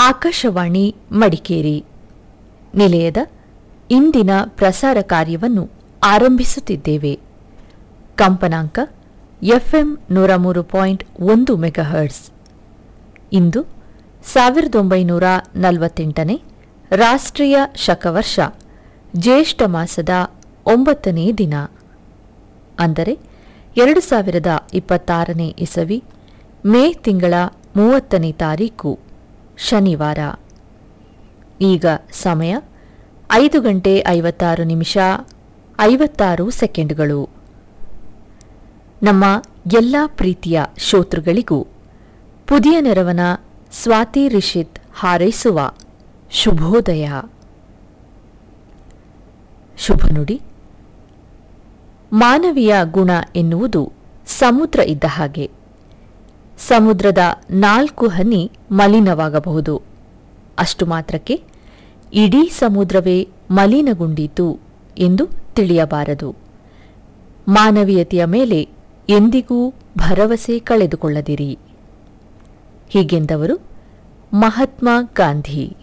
ಆಕಾಶವಾಣಿ ಮಡಿಕೇರಿ ನಿಲಯದ ಇಂದಿನ ಪ್ರಸಾರ ಕಾರ್ಯವನ್ನು ಆರಂಭಿಸುತ್ತಿದ್ದೇವೆ ಕಂಪನಾಂಕ ಎಫ್ಎಂ ನೂರ ಮೂರು ಪಾಯಿಂಟ್ ಒಂದು ಮೆಗಾಹರ್ಟ್ಸ್ ಇಂದು ಸಾವಿರದ ಒಂಬೈನೂರ ನಲವತ್ತೆಂಟನೇ ರಾಷ್ಟ್ರೀಯ ಶಕವರ್ಷ ಜ್ಯೇಷ್ಠ ಮಾಸದ ಒಂಬತ್ತನೇ ದಿನ ಅಂದರೆ ಎರಡು ಸಾವಿರದ ಇಪ್ಪತ್ತಾರನೇ ಇಸವಿ ಮೇ ತಿಂಗಳ ಮೂವತ್ತನೇ ತಾರೀಕು ಶನಿವಾರ ಈಗ ಸಮಯ ಐದು ಗಂಟೆ ಐವತ್ತಾರು ನಿಮಿಷ ಐವತ್ತಾರು ಸೆಕೆಂಡ್ಗಳು ನಮ್ಮ ಎಲ್ಲ ಪ್ರೀತಿಯ ಶ್ರೋತೃಗಳಿಗೂ ಪುದಿಯ ನೆರವನ ಸ್ವಾತಿ ರಿಷಿತ್ ಹಾರೈಸುವ ಶುಭೋದಯ ಶುಭ ನುಡಿ ಮಾನವೀಯ ಗುಣ ಎನ್ನುವುದು ಸಮುದ್ರ ಇದ್ದ ಹಾಗೆ ಸಮುದ್ರದ ನಾಲ್ಕು ಹನಿ ಮಲಿನವಾಗಬಹುದು ಅಷ್ಟು ಮಾತ್ರಕ್ಕೆ ಇಡೀ ಸಮುದ್ರವೇ ಮಲಿನಗೊಂಡಿತು ಎಂದು ತಿಳಿಯಬಾರದು ಮಾನವೀಯತೆಯ ಮೇಲೆ ಎಂದಿಗೂ ಭರವಸೆ ಕಳೆದುಕೊಳ್ಳದಿರಿ ಹೀಗೆಂದವರು ಮಹಾತ್ಮ ಗಾಂಧಿ